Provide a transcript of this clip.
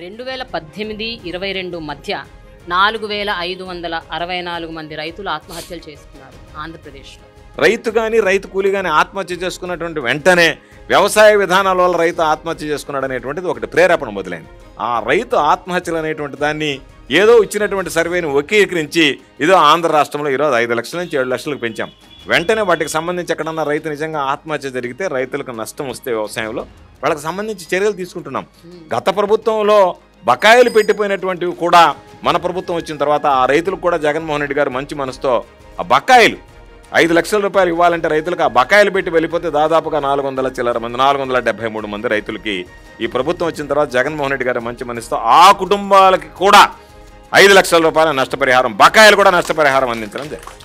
రెండు వేల పద్దెనిమిది ఇరవై రెండు మధ్య నాలుగు వేల ఐదు వందల అరవై నాలుగు మంది రైతులు ఆత్మహత్యలు చేసుకున్నారు ఆంధ్రప్రదేశ్లో రైతు కానీ రైతు కూలి కానీ ఆత్మహత్య చేసుకున్నటువంటి వెంటనే వ్యవసాయ విధానాల వల్ల రైతు ఆత్మహత్య చేసుకున్నాడు అనేటువంటిది ఒకటి ప్రేరేపణ మొదలైంది ఆ రైతు ఆత్మహత్యలు అనేటువంటి దాన్ని ఏదో ఇచ్చినటువంటి సర్వేని వకీకరించి ఇదో ఆంధ్ర రాష్ట్రంలో ఈరోజు ఐదు లక్షల నుంచి ఏడు లక్షలకు పెంచాం వెంటనే వాటికి సంబంధించి ఎక్కడన్నా రైతు నిజంగా ఆత్మహత్య జరిగితే రైతులకు నష్టం వస్తే వ్యవసాయంలో వాళ్ళకి సంబంధించి చర్యలు తీసుకుంటున్నాం గత ప్రభుత్వంలో బకాయిలు పెట్టిపోయినటువంటివి కూడా మన ప్రభుత్వం వచ్చిన తర్వాత ఆ రైతులకు కూడా జగన్మోహన్ రెడ్డి గారు మంచి మనసుతో ఆ బకాయిలు ఐదు లక్షల రూపాయలు ఇవ్వాలంటే రైతులకు ఆ బకాయిలు పెట్టి వెళ్ళిపోతే దాదాపుగా నాలుగు వందల చిల్లర మంది నాలుగు వందల డెబ్బై మూడు మంది రైతులకి ఈ ప్రభుత్వం వచ్చిన తర్వాత జగన్మోహన్ రెడ్డి గారు మంచి మనసుతో ఆ కుటుంబాలకి కూడా ఐదు లక్షల రూపాయల నష్టపరిహారం బకాయిలు కూడా నష్టపరిహారం అందించడం జరిగింది